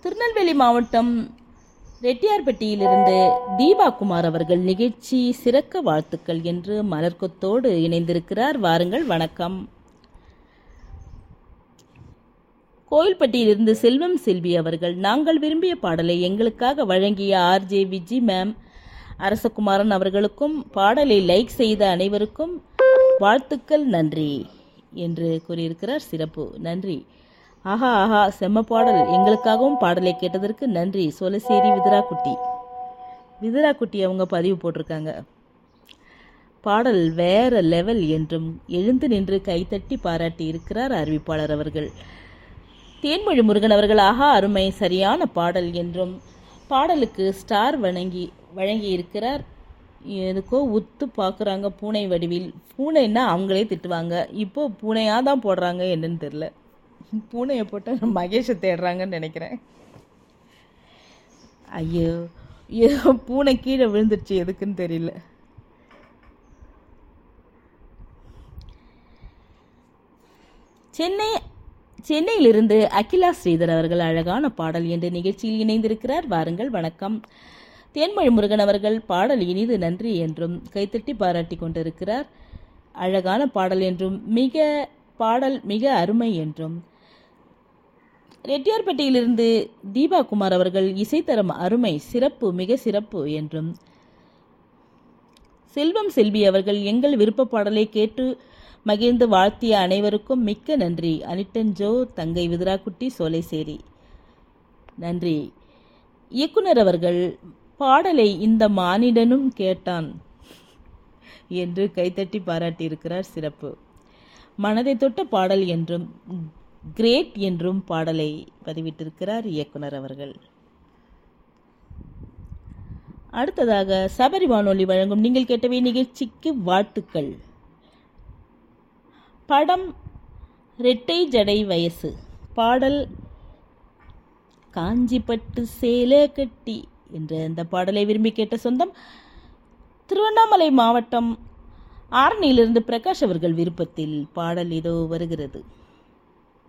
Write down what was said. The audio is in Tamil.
திருநெல்வேலி மாவட்டம் ரெட்டியார்பட்டியிலிருந்து தீபா குமார் அவர்கள் நிகழ்ச்சி சிறக்க வாழ்த்துக்கள் என்று மலர்கொத்தோடு இணைந்திருக்கிறார் வாருங்கள் வணக்கம் கோயில்பட்டியிலிருந்து செல்வம் செல்வி அவர்கள் நாங்கள் விரும்பிய பாடலை எங்களுக்காக வழங்கிய ஆர்ஜே விஜி மேம் அரசகுமாரன் அவர்களுக்கும் பாடலை லைக் செய்த அனைவருக்கும் வாழ்த்துக்கள் நன்றி என்று கூறியிருக்கிறார் சிறப்பு நன்றி ஆஹா ஆஹா செம்ம பாடல் எங்களுக்காகவும் பாடலை கேட்டதற்கு நன்றி சோலசேரி விதிராக்குட்டி விதிராக்குட்டி அவங்க பதிவு போட்டிருக்காங்க பாடல் வேற லெவல் என்றும் எழுந்து நின்று கைத்தட்டி பாராட்டி இருக்கிறார் அறிவிப்பாளர் அவர்கள் தேன்மொழி முருகன் அவர்கள் ஆஹா அருமை சரியான பாடல் என்றும் பாடலுக்கு ஸ்டார் வழங்கி வழங்கி இருக்கிறார் எதுக்கோ உத்து பார்க்குறாங்க பூனை வடிவில் பூனைன்னா அவங்களே திட்டுவாங்க இப்போ பூனையாக தான் போடுறாங்க என்னன்னு தெரில பூனையை போட்டால் மகேஷை தேடுறாங்கன்னு நினைக்கிறேன் ஐயோ ஏதோ பூனை கீழே விழுந்துருச்சு எதுக்குன்னு தெரியல சென்னை சென்னையிலிருந்து அகிலா ஸ்ரீதர் அவர்கள் அழகான பாடல் என்ற நிகழ்ச்சியில் இணைந்திருக்கிறார் வாருங்கள் வணக்கம் தேன்மொழி முருகன் அவர்கள் பாடல் இனிது நன்றி என்றும் கைத்தட்டி பாராட்டி கொண்டிருக்கிறார் அழகான பாடல் என்றும் மிக பாடல் மிக அருமை என்றும் ரெட்டியார்பட்டியிலிருந்து தீபா குமார் அவர்கள் இசைத்தரம் அருமை சிறப்பு மிக சிறப்பு என்றும் செல்வம் செல்வி அவர்கள் எங்கள் விருப்ப பாடலை கேட்டு மகிழ்ந்து வாழ்த்திய அனைவருக்கும் மிக்க நன்றி அனிட்டன் ஜோ தங்கை விதுராக்குட்டி சோலைசேரி நன்றி இயக்குனர் அவர்கள் பாடலை இந்த மானிடனும் கேட்டான் என்று கைத்தட்டி பாராட்டியிருக்கிறார் சிறப்பு மனதை தொட்ட பாடல் என்றும் கிரேட் என்றும் பாடலை பதிவிட்டிருக்கிறார் இயக்குனர் அவர்கள் அடுத்ததாக சபரி வானொலி வழங்கும் நீங்கள் கேட்டவை நிகழ்ச்சிக்கு வாழ்த்துக்கள் படம் ரெட்டை ஜடை வயசு பாடல் காஞ்சிப்பட்டு சேலை கட்டி என்ற இந்த பாடலை விரும்பி கேட்ட சொந்தம் திருவண்ணாமலை மாவட்டம் ஆரணியிலிருந்து பிரகாஷ் அவர்கள் விருப்பத்தில் பாடல் இதோ வருகிறது